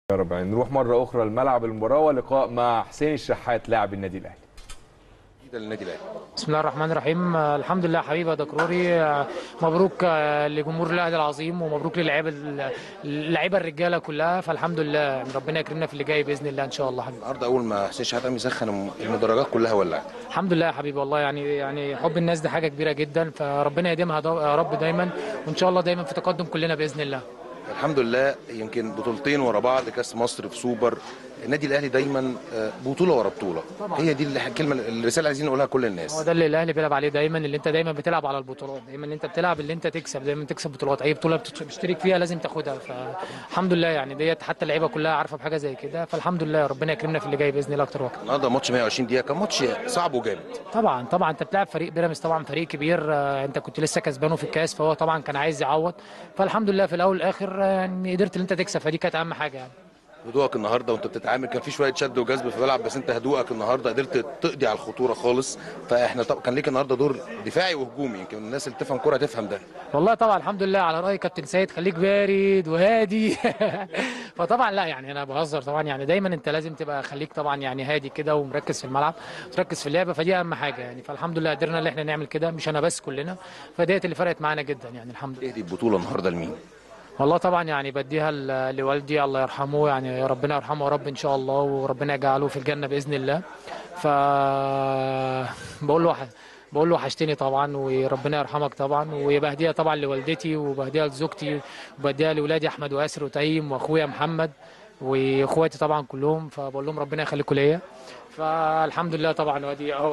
يا رب يعني نروح مره اخرى لملعب المباراه ولقاء مع حسين الشحات لاعب النادي الاهلي ده للنادي الاهلي بسم الله الرحمن الرحيم آه، الحمد لله حبيبي يا دكروري آه، مبروك آه، لجمهور الاهلي العظيم ومبروك للعيبه اللعيبه الرجاله كلها فالحمد لله يعني ربنا يكرمنا في اللي جاي باذن الله ان شاء الله حبيبي النهارده اول ما حسين شحات قام يسخن المدرجات كلها ولعت الحمد لله يا حبيبي والله يعني يعني حب الناس دي حاجه كبيره جدا فربنا يديمها دا- يا رب دايما وان شاء الله دايما في تقدم كلنا باذن الله الحمد لله يمكن بطولتين ورا بعض كاس مصر في سوبر النادي الاهلي دايما آه، بطوله ورا بطوله طبعاً. هي دي الكلمه الرساله اللي عايزين نقولها لكل هو الناس ده اللي الاهلي بيلعب عليه دايما اللي انت دايما بتلعب على البطولات دايما اللي انت بتلعب اللي انت تكسب دايما تكسب بطولات اي بطوله بتت- بتشترك فيها لازم تاخدها فالحمد لله يعني ديت حتى اللعيبه كلها عارفه بحاجه زي كده فالحمد لله ربنا يكرمنا في اللي جاي باذن الله اكتر واكتر النهارده ماتش 120 دقيقه كان ماتش صعب وجامد طبعا طبعا انت بتلعب فريق بيراميدز طبعا فريق كبير آه، انت كنت لسه كسبانه في الكاس فهو طبعا كان عايز يعوض فالحمد لله في الاول والاخر آه، يعني قدرت ان انت تكسب فدي كانت اهم حاجه يعني هدوءك النهارده وانت بتتعامل كان في شويه شد وجذب في الملعب بس انت هدوءك النهارده قدرت تقضي على الخطوره خالص فاحنا طب كان ليك النهارده دور دفاعي وهجومي يمكن الناس اللي تفهم كوره تفهم ده والله طبعا الحمد لله على راي كابتن سيد خليك بارد وهادي فطبعا لا يعني انا بهزر طبعا يعني دايما انت لازم تبقى خليك طبعا يعني هادي كده ومركز في الملعب وتركز في اللعبه فدي اهم حاجه يعني فالحمد لله قدرنا ان احنا نعمل كده مش انا بس كلنا فديت اللي فرقت معانا جدا يعني الحمد لله تهدي البطوله النهارده لمين والله طبعا يعني بديها ل- لوالدي الله يرحمه يعني ربنا يرحمه يا رب ان شاء الله وربنا يجعله في الجنه باذن الله ف بقول له وح- بقول له وحشتني طبعا وربنا يرحمك طبعا وبهديها طبعا لوالدتي وبهديها لزوجتي وبهديها لاولادي احمد واسر وتيم واخويا محمد واخواتي طبعا كلهم فبقول لهم ربنا يخليكم ليا فالحمد لله طبعا وادي اهو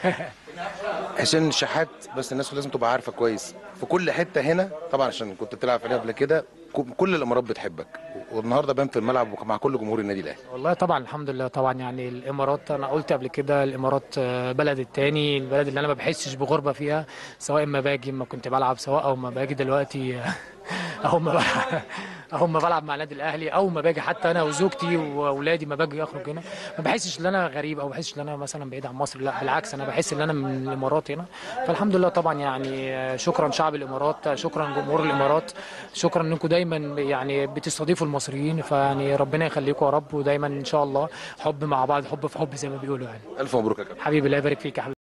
حسين الشحات بس الناس لازم تبقى عارفه كويس في كل حته هنا طبعا عشان كنت بتلعب في قبل كده ك- كل الامارات بتحبك والنهارده بان في الملعب مع كل جمهور النادي الاهلي والله طبعا الحمد لله طبعا يعني الامارات انا قلت قبل كده الامارات آه، بلد التاني البلد اللي انا ما بحسش بغربه فيها سواء ما باجي ما كنت بلعب سواء او ما باجي دلوقتي او ما بلعب او ما بلعب مع النادي الاهلي او ما باجي حتى انا وزوجتي واولادي ما باجي اخرج هنا ما بحسش ان انا غريب او بحسش ان انا مثلا بعيد عن مصر لا بالعكس انا بحس ان انا من الامارات هنا فالحمد لله طبعا يعني آه، شكرا شعب الامارات شكرا جمهور الامارات شكرا انكم دايما يعني بتستضيفوا المصريين فيعني ربنا يخليكم يا رب ودايما ان شاء الله حب مع بعض حب في حب زي ما بيقولوا يعني الف مبروك يا كابتن حبيبي الله يبارك فيك يا حبيبي